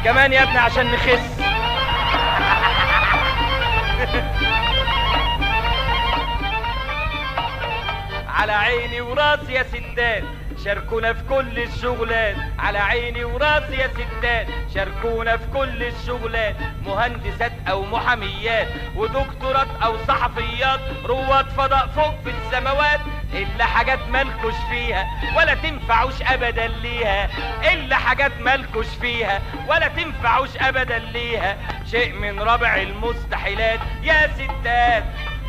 كمان يا ابني عشان نخس على عيني وراسي يا ستات شاركونا في كل الشغلات على عيني وراسي يا ستات شاركونا في كل الشغلات مهندسات او محاميات ودكتورات او صحفيات رواد فضاء فوق في السماوات الا حاجات مالكوش فيها ولا تنفعوش ابدا ليها الا حاجات مالكوش فيها ولا تنفعوش ابدا ليها شيء من ربع المستحيلات يا ستات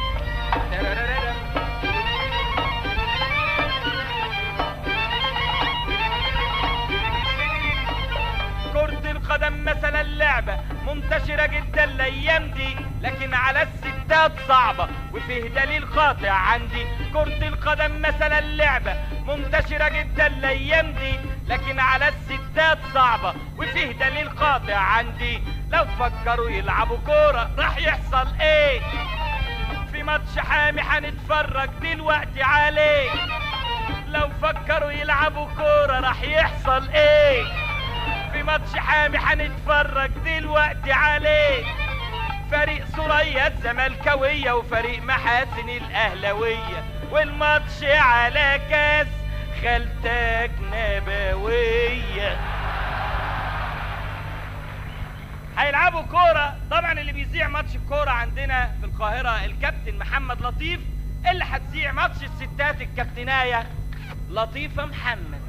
كرة القدم مثلا لعبة منتشرة جدا الأيام دي لكن على الستات صعبة وفيه دليل قاطع عندي كرة القدم مثلا لعبة منتشرة جدا الأيام دي لكن على الستات صعبة وفيه دليل قاطع عندي لو فكروا يلعبوا كورة راح يحصل ايه في ماتش حامي هنتفرج دلوقتي عليه لو فكروا يلعبوا كورة راح يحصل ايه في ماتش حامي هنتفرج دلوقتي عليه فريق سوريا الزملكاوية وفريق محاسن الأهلوية والماتش على كاس خالتك نبوية هيلعبوا كورة طبعا اللي بيذيع ماتش الكورة عندنا في القاهرة الكابتن محمد لطيف اللي هتذيع ماتش الستات الكابتناية لطيفة محمد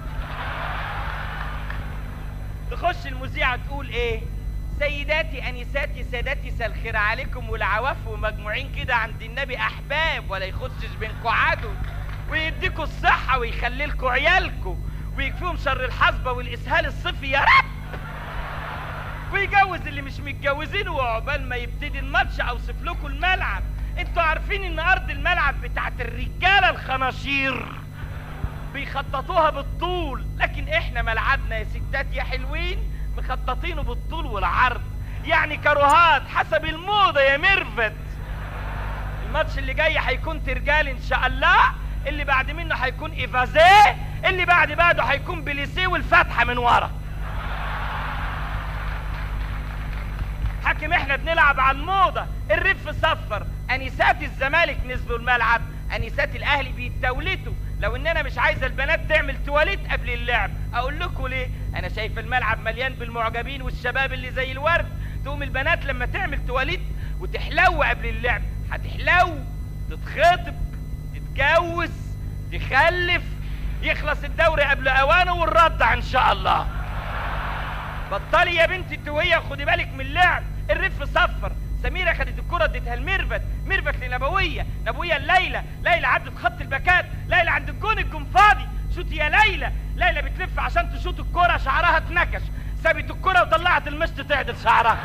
تخش المذيعة تقول ايه سيداتي انساتي سادتي مساء الخير عليكم والعواف ومجموعين كده عند النبي احباب ولا يخشش بينكم عدو ويديكوا الصحة ويخلي لكم عيالكم ويكفيهم شر الحصبة والاسهال الصيفي يا رب ويجوز اللي مش متجوزين وعقبال ما يبتدي الماتش اوصف لكم الملعب انتوا عارفين ان ارض الملعب بتاعت الرجاله الخناشير بيخططوها بالطول لكن احنا ملعبنا يا ستات يا حلوين مخططينه بالطول والعرض يعني كروهات حسب الموضه يا ميرفت الماتش اللي جاي هيكون ترجال ان شاء الله اللي بعد منه هيكون ايفازيه اللي بعد بعده هيكون بليسيه والفتحه من ورا حاكم احنا بنلعب على الموضه الرف صفر انسات الزمالك نزلوا الملعب انسات الاهلي بيتولتوا لو ان انا مش عايزه البنات تعمل تواليت قبل اللعب اقول لكم ليه انا شايف الملعب مليان بالمعجبين والشباب اللي زي الورد تقوم البنات لما تعمل تواليت وتحلو قبل اللعب هتحلو تتخطب تتجوز تخلف يخلص الدوري قبل اوانه والردع ان شاء الله بطلي يا بنتي التوهية وخدي بالك من اللعب الرف صفر سميرة خدت الكرة اديتها لميرفت ميرفت لنبوية نبوية لليلى ليلى عدت خط الباكات ليلى عند الجون الجون فاضي شوتي يا ليلى ليلى بتلف عشان تشوط الكرة شعرها اتنكش سابت الكرة وطلعت المشط تعدل شعرها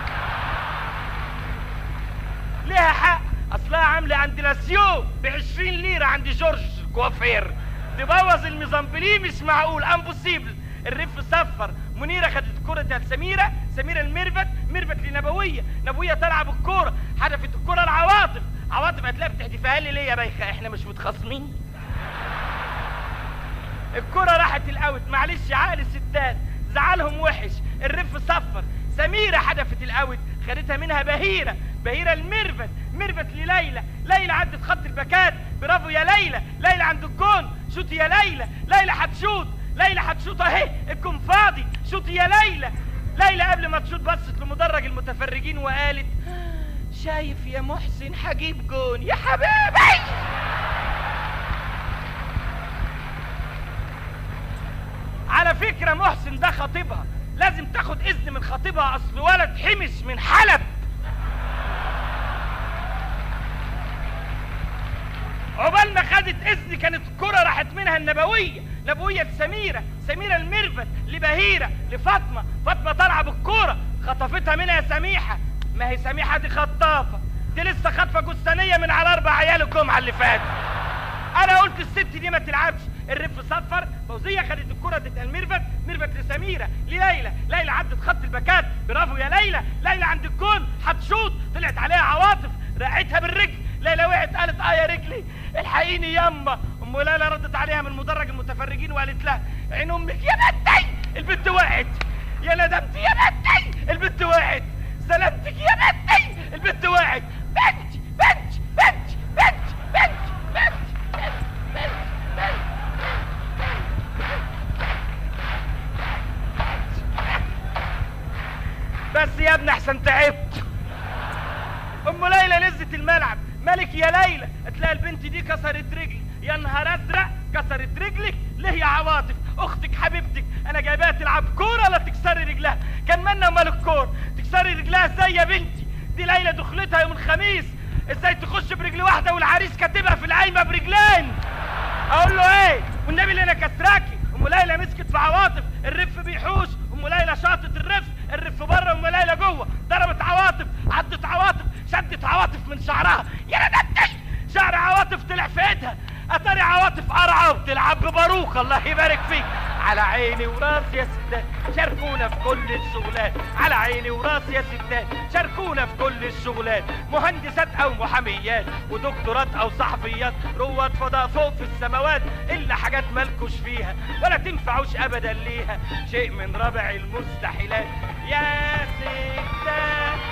ليها حق اصلها عاملة عند لاسيو ب 20 ليرة عند جورج الكوافير تبوظ الميزامبلي مش معقول امبوسيبل الرف صفر منيره خدت الكره بتاعت سميره سميره الميرفت ميرفت لنبويه نبويه تلعب الكوره حدفت الكوره لعواطف عواطف هتلاقي بتحدفها لي ليه يا بايخه احنا مش متخاصمين الكرة راحت الاوت معلش عقل الستات زعلهم وحش الرف صفر سميرة حدفت الاوت خدتها منها بهيرة بهيرة الميرفت ميرفت لليلى ليلى عدت خط الباكات برافو يا ليلى ليلى عند الجون شوت يا ليلى ليلى هتشوت ليلى هتشوط اهي الجون فاضي شوت يا ليلى ليلى قبل ما تشوط بصت لمدرج المتفرجين وقالت شايف يا محسن هجيب جون يا حبيبي على فكرة محسن ده خطيبها لازم تاخد اذن من خطيبها اصل ولد حمش من حلب عقبال ما خدت اذن كانت الكرة راحت منها النبوية نبوية لسميرة سميرة الميرفت لبهيرة لفاطمة فاطمة طالعة بالكورة خطفتها منها سميحة ما هي سميحة دي خطافة دي لسه خاطفة جثانية من على اربع عيال الجمعة اللي فاتت انا قلت الست دي ما تلعبش الرف صفر فوزية خدت الكرة ادتها الميرفت ميرفت لسميرة لليلى ليلى عدت خط الباكات برافو يا ليلى ليلى عند الجون هتشوط طلعت عليها عواطف رقعتها بالرجل ليلى وقعت قالت اه يا رجلي الحقيني يما ام ليلى ردت عليها من مدرج المتفرجين وقالت لها عين امك يا بنتي البنت وقعت يا ندمتي يا بنتي البنت وقعت سلامتك يا بنتي البنت وقعت بنتي بنتي بنتي بنتي بنتي بنتي بنتي بس يا ابني احسن تعبت ام ليلى نزلت الملعب مالك يا ليلى تلاقي البنت دي كسرت رجلي يا نهار ازرق كسرت رجلك ليه يا عواطف اختك حبيبتك انا جايباها تلعب كوره لا تكسري رجلها كان منا مال الكور تكسري رجلها ازاي يا بنتي دي ليلى دخلتها يوم الخميس ازاي تخش برجل واحده والعريس كاتبها في القايمه برجلين اقول له ايه والنبي اللي انا كسراكي ام ليلى مسكت في عواطف الرف بيحوش ام ليلى شاطت الرف الرف بره ام ليلى جوه ضربت عواطف عضت عواطف شدت عواطف من شعرها يا ندمتي شعر عواطف طلع في ايدها اتاري عواطف قرعه وبتلعب بباروك الله يبارك فيك على عيني وراسي يا ستات شاركونا في كل الشغلات على عيني وراسي يا ستات شاركونا في كل الشغلات مهندسات او محاميات ودكتورات او صحفيات رواد فضاء فوق في السماوات الا حاجات مالكوش فيها ولا تنفعوش ابدا ليها شيء من رابع المستحيلات يا ستات